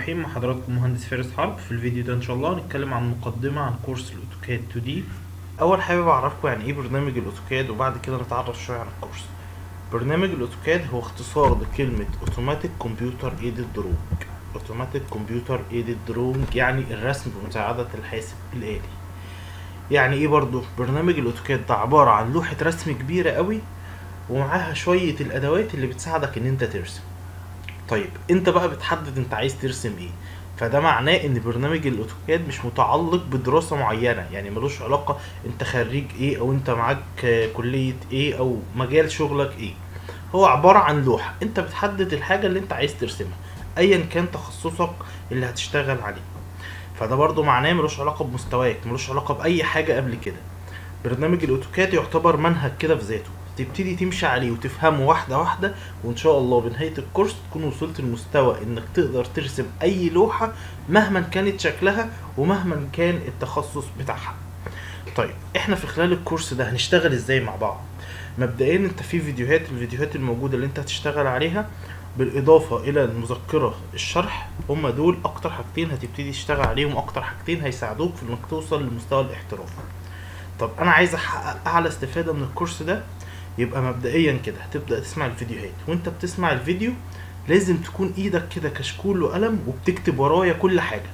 الرحيم مع حضراتكم مهندس فارس حرب في الفيديو ده ان شاء الله هنتكلم عن مقدمة عن كورس الاوتوكاد 2 دي اول حابب اعرفكم يعني ايه برنامج الاوتوكاد وبعد كده نتعرف شوية عن الكورس برنامج الاوتوكاد هو اختصار لكلمة اوتوماتيك كمبيوتر ايدد دروينج اوتوماتيك كمبيوتر ايدد دروينج يعني الرسم بمساعدة الحاسب الآلي يعني ايه برضو برنامج الاوتوكاد ده عبارة عن لوحة رسم كبيرة قوي ومعاها شوية الادوات اللي بتساعدك ان انت ترسم طيب انت بقى بتحدد انت عايز ترسم ايه فده معناه ان برنامج الاوتوكاد مش متعلق بدراسة معينة يعني ملوش علاقة انت خريج ايه او انت معاك آه، كلية ايه او مجال شغلك ايه هو عبارة عن لوحة انت بتحدد الحاجة اللي انت عايز ترسمها ايا كان تخصصك اللي هتشتغل عليه فده برضو معناه ملوش علاقة بمستواك ملوش علاقة بأي حاجة قبل كده برنامج الأوتوكاد يعتبر منهج كده في ذاته تبتدي تمشي عليه وتفهمه واحدة واحدة وإن شاء الله بنهاية الكورس تكون وصلت لمستوى إنك تقدر ترسم أي لوحة مهما كانت شكلها ومهما كان التخصص بتاعها طيب احنا في خلال الكورس ده هنشتغل ازاي مع بعض مبدئيا انت في فيديوهات الفيديوهات الموجودة اللي انت هتشتغل عليها بالاضافة الى المذكرة الشرح هما دول اكتر حاجتين هتبتدي تشتغل عليهم اكتر حاجتين هيساعدوك في انك توصل لمستوى الاحتراف طب انا عايز احقق اعلى استفادة من الكورس ده يبقى مبدئيا كده هتبدأ تسمع الفيديوهات وانت بتسمع الفيديو لازم تكون ايدك كده كشكول وقلم وبتكتب ورايا كل حاجة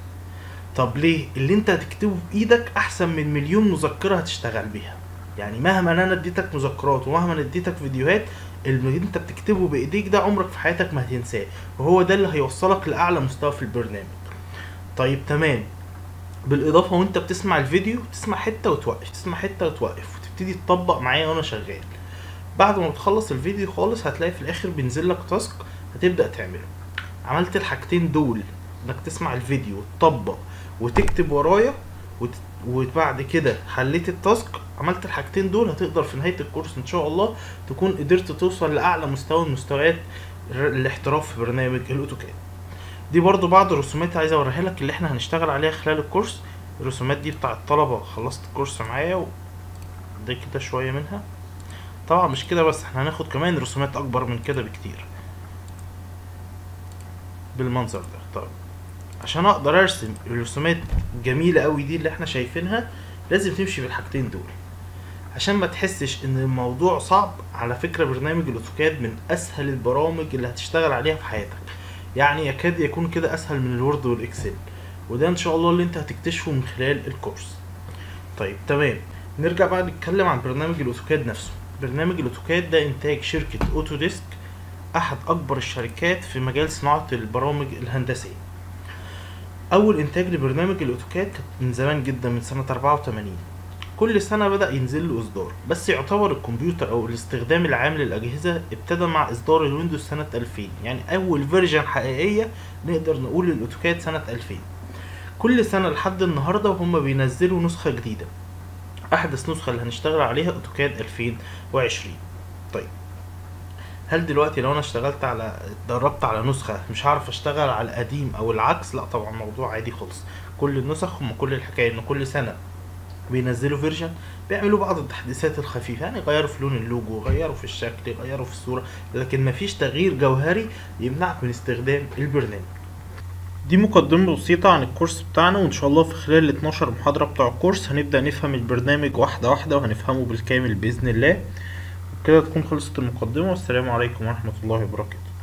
طب ليه اللي انت هتكتبه بايدك احسن من مليون مذكرة هتشتغل بيها يعني مهما انا اديتك مذكرات ومهما أنا اديتك فيديوهات اللي انت بتكتبه بايديك ده عمرك في حياتك ما هتنساه وهو ده اللي هيوصلك لاعلى مستوى في البرنامج طيب تمام بالاضافه وانت بتسمع الفيديو تسمع حته وتوقف تسمع حته وتوقف وتبتدي تطبق معايا وانا شغال بعد ما بتخلص الفيديو خالص هتلاقي في الاخر بينزل لك تاسك هتبدا تعمله عملت الحاجتين دول انك تسمع الفيديو وتطبق وتكتب ورايا وت... وبعد كده حليت التاسك عملت الحاجتين دول هتقدر في نهايه الكورس ان شاء الله تكون قدرت توصل لاعلى مستوى من مستويات الر- الاحتراف في برنامج الاوتوكاد دي برضو بعض الرسومات عايز اوريها لك اللي احنا هنشتغل عليها خلال الكورس الرسومات دي بتاع الطلبه خلصت الكورس معايا و... ده كده شويه منها طبعا مش كده بس احنا هناخد كمان رسومات اكبر من كده بكتير بالمنظر ده طيب عشان اقدر ارسم الرسومات الجميله قوي دي اللي احنا شايفينها لازم تمشي بالحاجتين دول عشان ما تحسش ان الموضوع صعب على فكره برنامج الاوتوكاد من اسهل البرامج اللي هتشتغل عليها في حياتك يعني يكاد يكون كده اسهل من الوورد والاكسل وده ان شاء الله اللي انت هتكتشفه من خلال الكورس طيب تمام نرجع بقى نتكلم عن برنامج الاوتوكاد نفسه برنامج الاوتوكاد ده انتاج شركة اوتوديسك احد اكبر الشركات في مجال صناعة البرامج الهندسية اول انتاج لبرنامج الاوتوكاد كانت من زمان جدا من سنة 84 كل سنة بدأ ينزل له اصدار بس يعتبر الكمبيوتر او الاستخدام العام للاجهزة ابتدى مع اصدار الويندوز سنة 2000 يعني اول فيرجن حقيقية نقدر نقول للاوتوكاد سنة 2000 كل سنة لحد النهاردة وهم بينزلوا نسخة جديدة احدث نسخه اللي هنشتغل عليها اوتوكاد 2020 طيب هل دلوقتي لو انا اشتغلت على اتدربت على نسخه مش هعرف اشتغل على القديم او العكس لا طبعا الموضوع عادي خالص كل النسخ هم كل الحكايه ان كل سنه بينزلوا فيرجن بيعملوا بعض التحديثات الخفيفه يعني يغيروا في لون اللوجو يغيروا في الشكل يغيروا في الصوره لكن مفيش تغيير جوهري يمنعك من استخدام البرنامج دي مقدمة بسيطة عن الكورس بتاعنا وإن شاء الله في خلال ال 12 محاضرة بتوع الكورس هنبدأ نفهم البرنامج واحدة واحدة وهنفهمه بالكامل بإذن الله وكده تكون خلصت المقدمة والسلام عليكم ورحمة الله وبركاته